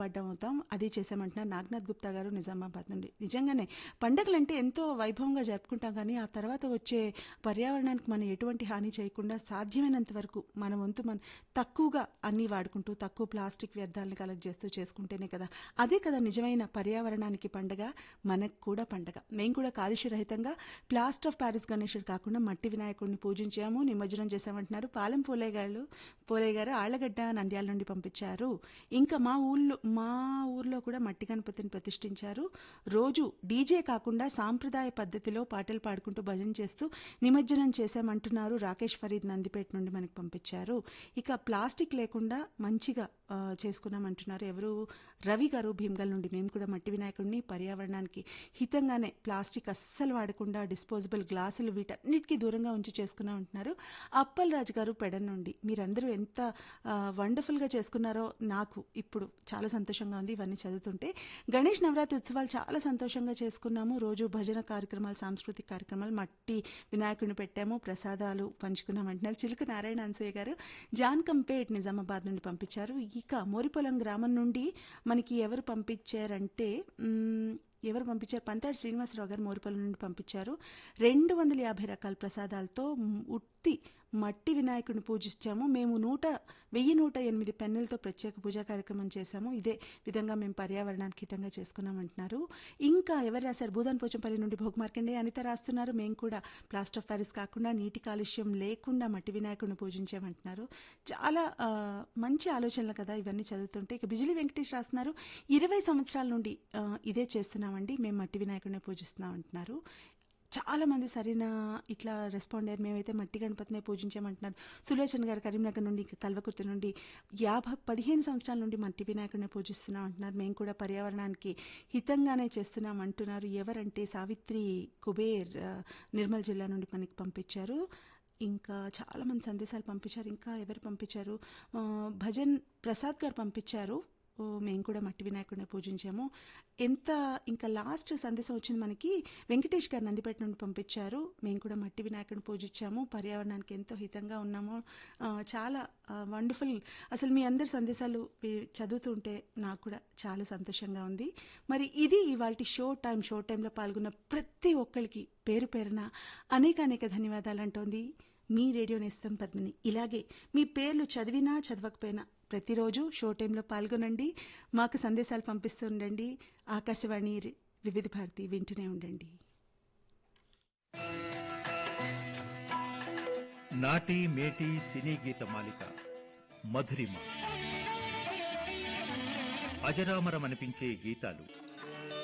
వాడడం అవుతాం అది చేసామంటున్నారు నాగనాథ్ గుప్తా గారు నిజామాబాద్ నుండి నిజంగానే పండగలంటే ఎంతో వైభవంగా జరుపుకుంటాం కానీ ఆ తర్వాత వచ్చే పర్యావరణానికి మనం ఎటువంటి హాని చేయకుండా సాధ్యమైనంత వరకు మన వంతు మనం తక్కువగా అన్నీ వాడుకుంటూ తక్కువ ప్లాస్టిక్ వ్యర్థాలను కలెక్ట్ చేస్తూ చేసుకుంటేనే కదా అదే కదా నిజమైన పర్యావరణానికి పండగ మనకు కూడా పండగ మేము కూడా కాలుష్య రహితంగా ప్లాస్టర్ ఆఫ్ ప్యారిస్ గణేశుడు కాకుండా మట్టి వినాయకుడిని పూజించాము నిమజ్జనం చేసామంటున్నారు పాలెం పోలే గారు పోలే గారు ఆళ్లగడ్డ నంద్యాల నుండి పంపించారు ఇంకా మా ఊళ్ళో మా ఊర్లో కూడా మట్టి గణపతిని ప్రతిష్ఠించారు రోజు డీజే కాకుండా సాంప్రదాయ పద్ధతిలో పాటలు పాడుకుంటూ భజన చేస్తూ నిమజ్జనం చేశామంటున్నారు రాకేష్ ఫరీద్ నందిపేట నుండి మనకి పంపించారు ఇక ప్లాస్టిక్ లేకుండా మంచిగా ఆ, చేసుకున్నామంటున్నారు ఎవరు రవి గారు భీమ్గల్ నుండి మేము కూడా మట్టి వినాయకుడిని పర్యావరణానికి హితంగానే ప్లాస్టిక్ అస్సలు వాడకుండా డిస్పోజబుల్ గ్లాసులు వీటన్నిటికీ దూరంగా ఉంచి చేసుకున్నాం అంటున్నారు అప్పల్ రాజు గారు పెడన్ నుండి మీరందరూ ఎంత ఆ, వండర్ఫుల్గా చేసుకున్నారో నాకు ఇప్పుడు చాలా సంతోషంగా ఉంది ఇవన్నీ చదువుతుంటే గణేష్ నవరాత్రి ఉత్సవాలు చాలా సంతోషంగా చేసుకున్నాము రోజు భజన కార్యక్రమాలు సాంస్కృతిక కార్యక్రమాలు మట్టి వినాయకుడిని పెట్టాము ప్రసాదాలు పంచుకున్నాం అంటున్నారు చిలుక నారాయణ అన్సయ్య గారు జాన్ కంపేట్ నిజామాబాద్ నుండి పంపించారు ఇక మోరిపొలం గ్రామం నుండి మనకి ఎవరు పంపించారంటే మ్, ఎవరు పంపించారు పంతాడు శ్రీనివాసరావు గారు మోరిపల్లి నుండి పంపించారు రెండు వందల యాభై రకాల ప్రసాదాలతో మ్, ఉత్తి మట్టి వినాయకుడిని పూజించాము మేము నూట వెయ్యి నూట ఎనిమిది పెన్నులతో ప్రత్యేక పూజా కార్యక్రమం చేశాము ఇదే విధంగా మేము పర్యావరణానికి హితంగా చేసుకున్నామంటున్నారు ఇంకా ఎవరు రాశారు భూదాన్ పోచంపల్లి నుండి భోగమార్కండే అనిత రాస్తున్నారు మేము కూడా ప్లాస్టర్ ఆఫ్ ప్యారిస్ కాకుండా నీటి కాలుష్యం లేకుండా మట్టి వినాయకుడిని పూజించామంటున్నారు చాలా ఆ, మంచి ఆలోచనలు కదా ఇవన్నీ చదువుతుంటే ఇక బిజిలి వెంకటేష్ రాస్తున్నారు ఇరవై సంవత్సరాల నుండి ఆ, ఇదే చేస్తున్నామండి మేము మట్టి వినాయకుడిని పూజిస్తున్నాం అంటున్నారు చాలా మంది సరైన ఇట్లా రెస్పాండ్ అయ్యారు మేమైతే మట్టి గణపతినే పూజించామంటున్నారు సులోచన గారు కరీంనగర్ నుండి ఇంకా కల్వకుర్తి నుండి యాభై పదిహేను సంవత్సరాల నుండి మట్టి వినాయకుడిని పూజిస్తున్నాం అంటున్నారు మేము కూడా పర్యావరణానికి హితంగానే చేస్తున్నాం అంటున్నారు ఎవరంటే సావిత్రి కుబేర్ ఆ, నిర్మల్ జిల్లా నుండి మనకి పంపించారు ఇంకా చాలా మంది సందేశాలు పంపించారు ఇంకా ఎవరు పంపించారు ఆ, భజన్ ప్రసాద్ గారు పంపించారు ఓ, మేము కూడా మట్టి వినాయకుడిని పూజించాము ఎంత ఇంకా లాస్ట్ సందేశం వచ్చింది మనకి వెంకటేష్ గారు నందిపేట నుండి పంపించారు మేము కూడా మట్టి వినాయకుడిని పూజించాము పర్యావరణానికి ఎంతో హితంగా ఉన్నాము ఆ, చాలా వండర్ఫుల్ అసలు మీ అందరి సందేశాలు ఈ- చదువుతుంటే నాకు కూడా చాలా సంతోషంగా ఉంది మరి ఇది ఇవాళ షో టైం షో టైంలో పాల్గొన్న ప్రతి ఒక్కరికి పేరు పేరున అనేక అనేక ధన్యవాదాలు అంటోంది మీ రేడియో నేస్తం పద్మిని ఇలాగే మీ పేర్లు చదివినా చదవకపోయినా ప్రతిరోజు షో టైంలో పాల్గొనండి మాకు సందేశాలు పంపిస్తూ ఉండండి ఆకాశవాణి రి- వివిధ భారతి వింటూనే ఉండండి నాటి మేటి సినీ గీత మాలిక మధురిమ అజరామరమనిపించే గీతాలు